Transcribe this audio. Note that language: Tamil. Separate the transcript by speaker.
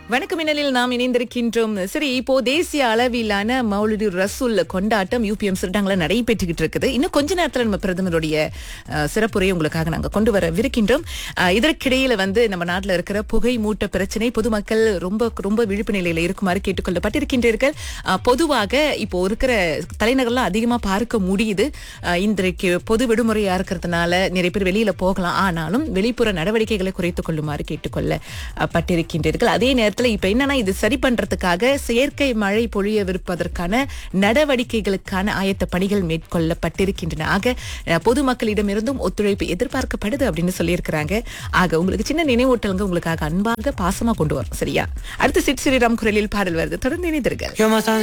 Speaker 1: வணக்கம் மின்னலில் நாம் இணைந்திருக்கின்றோம் சரி இப்போ தேசிய அளவிலான மௌலிடி ரசூல் கொண்டாட்டம் யூபிஎம் சிறுடாங்கள நடைபெற்றுக்கிட்டு இருக்குது இன்னும் கொஞ்ச நேரத்துல நம்ம பிரதமருடைய அஹ், சிறப்புரையை உங்களுக்காக நாங்க கொண்டு வரவிருக்கின்றோம் அஹ், இதற்கிடையில வந்து நம்ம நாட்டுல இருக்கிற புகை மூட்ட பிரச்சனை பொதுமக்கள் ரொம்ப ரொம்ப விழிப்பு நிலையில இருக்குமாறு கேட்டுக்கொள்ளப்பட்டிருக்கின்றீர்கள் அஹ், பொதுவாக இப்போ இருக்கிற தலைநகர்லாம் அதிகமா பார்க்க முடியுது அஹ், இன்றைக்கு பொது விடுமுறையா இருக்கிறதுனால நிறைய பேர் வெளியில போகலாம் ஆனாலும் வெளிப்புற நடவடிக்கைகளை குறைத்துக் கொள்ளுமாறு கேட்டுக்கொள்ளப்பட்டிருக்கின்றீர்கள் அதே நேரத்துல இப்ப என்னன்னா இது சரி பண்றதுக்காக செயற்கை மழை பொழியவிருப்பதற்கான நடவடிக்கைகளுக்கான ஆயத்த பணிகள் மேற்கொள்ளப்பட்டிருக்கின்றன ஆக அஹ், பொதுமக்களிடமிருந்தும் ஒத்துழைப்பு எதிர்பார்க்கப்படுது அப்படின்னு சொல்லியிருக்கிறாங்க ஆக உங்களுக்கு சின்ன நினைவூட்டல்ங்க உங்களுக்காக அன்பாக பாசமா கொண்டு வரும் சரியா அடுத்து சிட் ஸ்ரீராம் குரலில் பாடல் வருது தொடர்ந்து இணைந்திருங்கள்
Speaker 2: Yo más